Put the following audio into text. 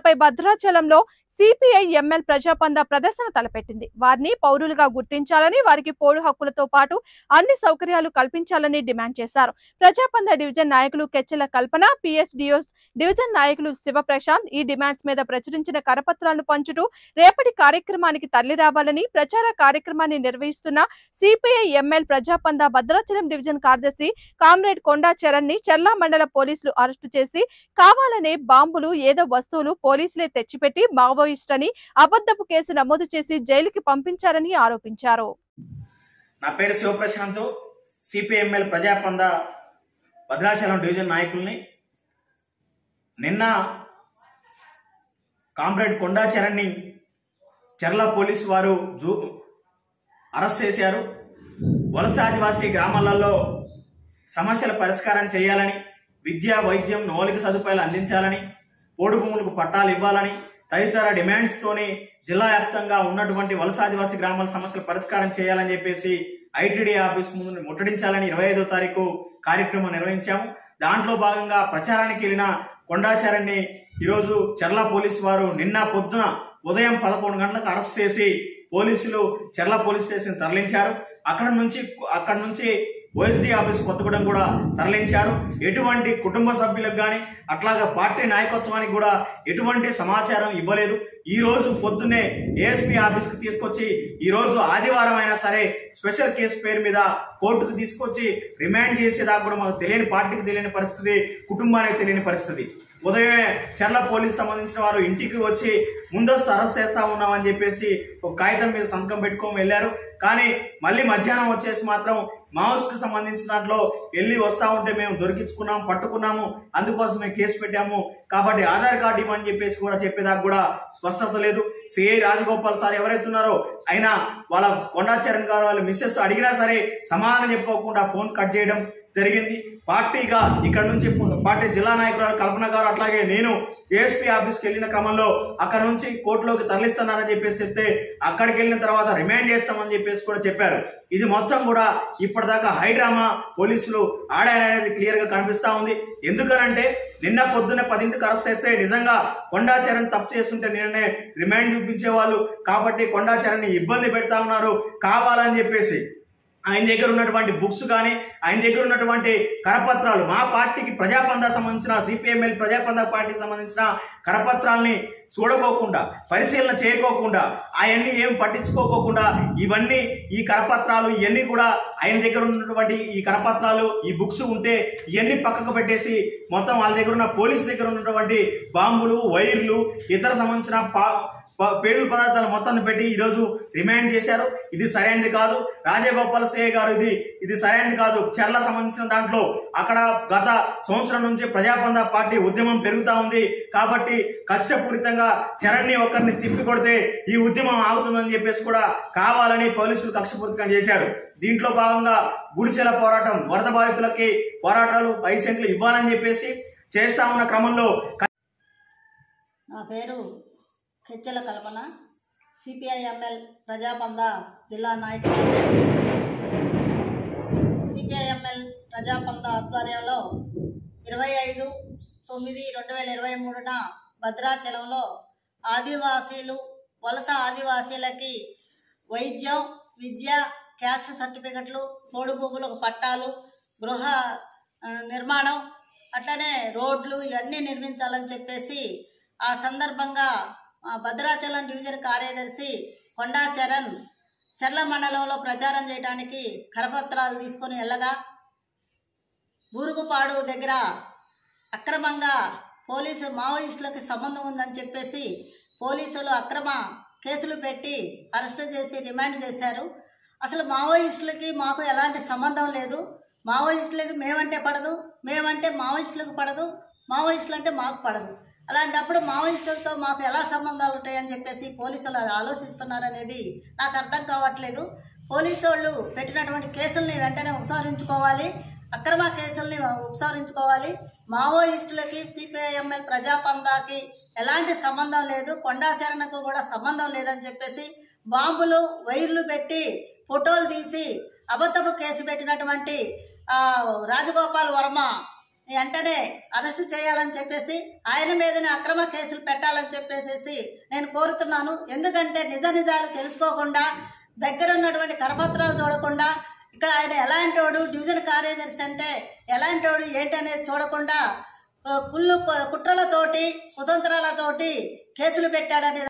నేతలపై భద్రాచలంలో CPI ML ప్రజాపంద ప్రదర్శన తలపెట్టింది వారిని పౌరులుగా గుర్తించాలని వారికి పోడు హక్కులతో పాటు అన్ని సౌకర్యాలు కల్పించాలని డిమాండ్ చేశారు ప్రజాపంద డివిజన్ నాయకులు కెచ్చెల కల్పన పిఎస్డిఓస్ డివిజన్ నాయకులు శివప్రశాంత్ ఈ డిమాండ్స్ మీద ప్రచురించిన కరపత్రాలను పంచుతూ రేపటి కార్యక్రమానికి తరలి రావాలని ప్రచార కార్యక్రమాన్ని నిర్వహిస్తున్న CPI ML Prajapantha Bhadrachalam division కార్యదర్శి కామ్రేడ్ కొండా చరణ్ ని చర్లా మండల పోలీసులు అరెస్టు చేసి కావాలనే బాంబులు ఏదో వస్తువులు పోలీసులే తెచ్చిపెట్టి మావోయిస్ట్ అని అబద్ధపు కేసు నమోదు చేసి జైలుకి పంపించారని ఆరోపించారు నా పేరు శివప్రశాంత్ సిపిఎంఎల్ ప్రజాపంద భద్రాచలం డివిజన్ నాయకుల్ని నిన్న కామ్రేడ్ కొండా చరణ్ని చెర్ల పోలీసు వారు జూ అరెస్ట్ చేశారు వలస ఆదివాసీ గ్రామాలలో సమస్యల పరిష్కారం చేయాలని విద్య వైద్యం మౌలిక సదుపాయాలు అందించాలని పోడు భూములకు పట్టాలు ఇవ్వాలని తదితర డిమాండ్స్తోని జిల్లా వ్యాప్తంగా ఉన్నటువంటి వలస ఆదివాసీ గ్రామాల సమస్యల పరిష్కారం చేయాలని చెప్పేసి ఐటీడీ ఆఫీస్ ముందు ముట్టడించాలని ఇరవై ఐదో తారీఖు కార్యక్రమం నిర్వహించాము దాంట్లో భాగంగా ప్రచారానికి వెళ్ళిన కొండాచారాన్ని ఈరోజు చెర్ల పోలీసు వారు నిన్న పొద్దున ఉదయం పదకొండు గంటలకు అరెస్ట్ చేసి పోలీసులు చెర్ల పోలీస్ స్టేషన్ తరలించారు అక్కడ నుంచి అక్కడ నుంచి ఓఎస్డీ ఆఫీస్ కొత్తగూడెం కూడా తరలించారు ఎటువంటి కుటుంబ సభ్యులకు కానీ అట్లాగా పార్టీ నాయకత్వానికి కూడా ఎటువంటి సమాచారం ఇవ్వలేదు ఈ రోజు పొద్దున్నే ఏఎస్పీ ఆఫీస్కి తీసుకొచ్చి ఈ రోజు ఆదివారం అయినా సరే స్పెషల్ కేసు పేరు మీద కోర్టుకు తీసుకొచ్చి రిమాండ్ చేసేదాకా కూడా మాకు తెలియని పార్టీకి తెలియని పరిస్థితి కుటుంబానికి తెలియని పరిస్థితి ఉదయమే చర్ల పోలీస్ సంబంధించిన వారు ఇంటికి వచ్చి ముందస్తు అరెస్ట్ చేస్తా ఉన్నామని చెప్పేసి ఒక కాగితం మీద సంతకం పెట్టుకొని వెళ్ళారు కానీ మళ్ళీ మధ్యాహ్నం వచ్చేసి మాత్రం మావోస్ట్ కు సంబంధించిన దాంట్లో వెళ్ళి వస్తా ఉంటే మేము దొరికించుకున్నాం పట్టుకున్నాము అందుకోసమే కేసు పెట్టాము కాబట్టి ఆధార్ కార్డు ఇవ్వని చెప్పేసి కూడా చెప్పేదాకా కూడా స్పష్టత లేదు సిఐ రాజగోపాల్ సార్ ఎవరైతే ఉన్నారో అయినా వాళ్ళ కొండాచరణ్ గారు వాళ్ళ మిస్సెస్ అడిగినా సరే సమాధానం చెప్పుకోకుండా ఫోన్ కట్ చేయడం జరిగింది పార్టీగా ఇక్కడ నుంచి పార్టీ జిల్లా నాయకురాలు కల్పన గారు అట్లాగే నేను ఏఎస్పీ ఆఫీస్కి వెళ్ళిన క్రమంలో అక్కడ నుంచి కోర్టులోకి తరలిస్తున్నారని చెప్పేసి చెప్తే అక్కడికి వెళ్ళిన తర్వాత రిమాండ్ చేస్తామని చెప్పేసి కూడా చెప్పారు ఇది మొత్తం కూడా ఇప్పటిదాకా హైడ్రామా పోలీసులు ఆడారనేది క్లియర్ గా కనిపిస్తా ఉంది ఎందుకనంటే నిన్న పొద్దున్న పదింటికి అరెస్ట్ చేస్తే నిజంగా కొండాచరణ్ తప్పు చేస్తుంటే నిన్ననే రిమాండ్ చూపించేవాళ్ళు కాబట్టి కొండాచరణ్ ఇబ్బంది పెడతా ఉన్నారు కావాలని చెప్పేసి ఆయన దగ్గర ఉన్నటువంటి బుక్స్ కానీ ఆయన దగ్గర ఉన్నటువంటి కరపత్రాలు మా పార్టీకి ప్రజాపంద సంబంధించిన సిపిఎంఎల్ ప్రజాపంద పార్టీకి సంబంధించిన కరపత్రాల్ని చూడకోకుండా పరిశీలన చేయకోకుండా అవన్నీ ఏం పట్టించుకోకోకుండా ఇవన్నీ ఈ కరపత్రాలు ఇవన్నీ కూడా ఆయన దగ్గర ఉన్నటువంటి ఈ కరపత్రాలు ఈ బుక్స్ ఉంటే ఇవన్నీ పక్కకు పెట్టేసి మొత్తం వాళ్ళ దగ్గర ఉన్న పోలీస్ దగ్గర ఉన్నటువంటి బాంబులు వైర్లు ఇతర సంబంధించిన పా ప- పేలుడు పదార్థాలు మొత్తాన్ని పెట్టి ఈరోజు రిమాండ్ చేశారు ఇది సరైనది కాదు రాజగోపాల్ సే గారు ఇది ఇది సరైనది కాదు చర్ల సంబంధించిన దాంట్లో అక్కడ గత సంవత్సరం నుంచి ప్రజాపంద పార్టీ ఉద్యమం పెరుగుతా ఉంది కాబట్టి కక్షపూరితంగా చరణ్ని ఒకరిని తిప్పి కొడితే ఈ ఉద్యమం ఆగుతుందని చెప్పేసి కూడా కావాలని పోలీసులు కక్షపూరితంగా చేశారు దీంట్లో భాగంగా గుడిసెల పోరాటం వరద బాధితులకి పోరాటాలు ఐదు సెంట్లు ఇవ్వాలని చెప్పేసి చేస్తా ఉన్న క్రమంలో నా పేరు కెచ్చెల కల్పన సిపిఐఎంఎల్ ప్రజాపంద జిల్లా నాయకులు సిపిఐఎంఎల్ ప్రజాపంద ఆధ్వర్యంలో ఇరవై ఐదు తొమ్మిది రెండు వేల ఇరవై మూడున భద్రాచలంలో ఆదివాసీలు వలస ఆదివాసీలకి వైద్యం విద్య క్యాస్ట్ సర్టిఫికెట్లు మూడు భూములకు పట్టాలు గృహ ఆ, నిర్మాణం అట్లనే రోడ్లు ఇవన్నీ నిర్మించాలని చెప్పేసి ఆ సందర్భంగా ఆ, భద్రాచలం డివిజన్ కార్యదర్శి కొండా చరణ్ చర్ల మండలంలో ప్రచారం చేయడానికి కరపత్రాలు తీసుకొని వెళ్ళగా బూరుగుపాడు దగ్గర అక్రమంగా పోలీసు మావోయిస్టులకి సంబంధం ఉందని చెప్పేసి పోలీసులు అక్రమ కేసులు పెట్టి అరెస్ట్ చేసి రిమాండ్ చేశారు అసలు మావోయిస్టులకి మాకు ఎలాంటి సంబంధం లేదు మావోయిస్టులకి మేమంటే పడదు మేమంటే మావోయిస్టులకు పడదు మావోయిస్టులు అంటే మాకు పడదు అలాంటప్పుడు మావోయిస్టులతో మాకు ఎలా సంబంధాలు ఉంటాయని చెప్పేసి పోలీసులు ఆలోచిస్తున్నారనేది నాకు అర్థం కావట్లేదు పోలీసు వాళ్ళు పెట్టినటువంటి కేసుల్ని వెంటనే ఉపసంహరించుకోవాలి అక్రమ కేసుల్ని ఉపసంహరించుకోవాలి మావోయిస్టులకి సిపిఐఎంఎల్ ప్రజాపందాకి ఎలాంటి సంబంధం లేదు కొండాశరణకు కూడా సంబంధం లేదని చెప్పేసి బాంబులు వైర్లు పెట్టి ఫోటోలు తీసి అబద్ధపు కేసు పెట్టినటువంటి ఆ, రాజగోపాల్ వర్మ వెంటనే అరెస్ట్ చేయాలని చెప్పేసి ఆయన మీదనే అక్రమ కేసులు పెట్టాలని చెప్పేసి నేను కోరుతున్నాను ఎందుకంటే నిజ నిజాలు తెలుసుకోకుండా దగ్గర ఉన్నటువంటి కరపత్రాలు చూడకుండా ఇక్కడ ఆయన ఎలాంటి వాడు డివిజన్ కార్యదర్శి అంటే ఎలాంటి వాడు ఏంటి అనేది చూడకుండా ఆ, కుళ్ళు కుట్రలతోటి కుతంత్రాలతోటి కేసులు పెట్టాడనేది